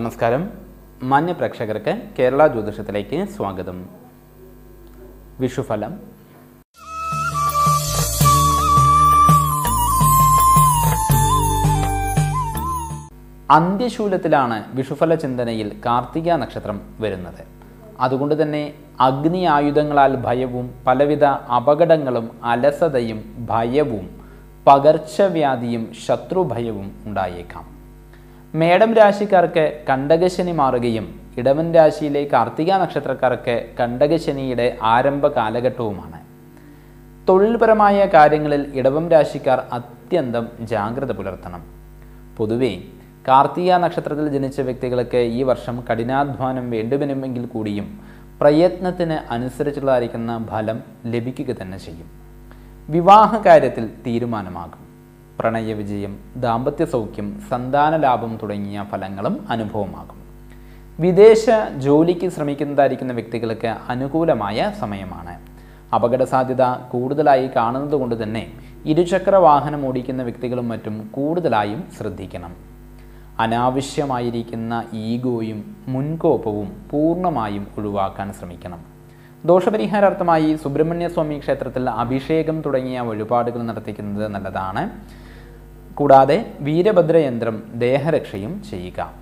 നമസ്കാരം മാന്യ പ്രേക്ഷകർക്ക് കേരള ജ്യോതിഷത്തിലേക്ക് സ്വാഗതം വിഷുഫലം അന്ത്യശൂലത്തിലാണ് വിഷുഫല ചിന്തനയിൽ കാർത്തിക നക്ഷത്രം വരുന്നത് അതുകൊണ്ട് തന്നെ അഗ്നി ആയുധങ്ങളാൽ ഭയവും പലവിധ അപകടങ്ങളും അലസതയും ഭയവും പകർച്ചവ്യാധിയും ശത്രുഭയവും ഉണ്ടായേക്കാം മേടം രാശിക്കാർക്ക് കണ്ടകശനി മാറുകയും ഇടവൻ രാശിയിലെ കാർത്തിക നക്ഷത്രക്കാർക്ക് കണ്ടകശനിയുടെ ആരംഭ കാലഘട്ടവുമാണ് തൊഴിൽപരമായ കാര്യങ്ങളിൽ ഇടവം രാശിക്കാർ അത്യന്തം ജാഗ്രത പുലർത്തണം പൊതുവെ കാർത്തിക നക്ഷത്രത്തിൽ ജനിച്ച വ്യക്തികൾക്ക് ഈ വർഷം കഠിനാധ്വാനം വേണ്ടുവരുമെങ്കിൽ കൂടിയും പ്രയത്നത്തിന് അനുസരിച്ചുള്ളതായിരിക്കുന്ന ഫലം ലഭിക്കുക തന്നെ ചെയ്യും വിവാഹ കാര്യത്തിൽ തീരുമാനമാകും പ്രണയ വിജയം ദാമ്പത്യ സൗഖ്യം സന്താന ലാഭം തുടങ്ങിയ ഫലങ്ങളും അനുഭവമാകും വിദേശ ജോലിക്ക് ശ്രമിക്കുന്നതായിരിക്കുന്ന വ്യക്തികൾക്ക് അനുകൂലമായ സമയമാണ് അപകട സാധ്യത കൂടുതലായി കാണുന്നത് കൊണ്ട് തന്നെ ഇരുചക്ര വാഹനം ഓടിക്കുന്ന വ്യക്തികളും മറ്റും കൂടുതലായും ശ്രദ്ധിക്കണം അനാവശ്യമായിരിക്കുന്ന ഈഗോയും മുൻകോപവും പൂർണ്ണമായും ഒഴിവാക്കാൻ ശ്രമിക്കണം ദോഷപരിഹാരാർത്ഥമായി സുബ്രഹ്മണ്യ സ്വാമി ക്ഷേത്രത്തിൽ അഭിഷേകം തുടങ്ങിയ വഴിപാടുകൾ നടത്തിക്കുന്നത് നല്ലതാണ് കൂടാതെ വീരഭദ്രയന്ത്രം ദേഹരക്ഷയും ചെയ്യുക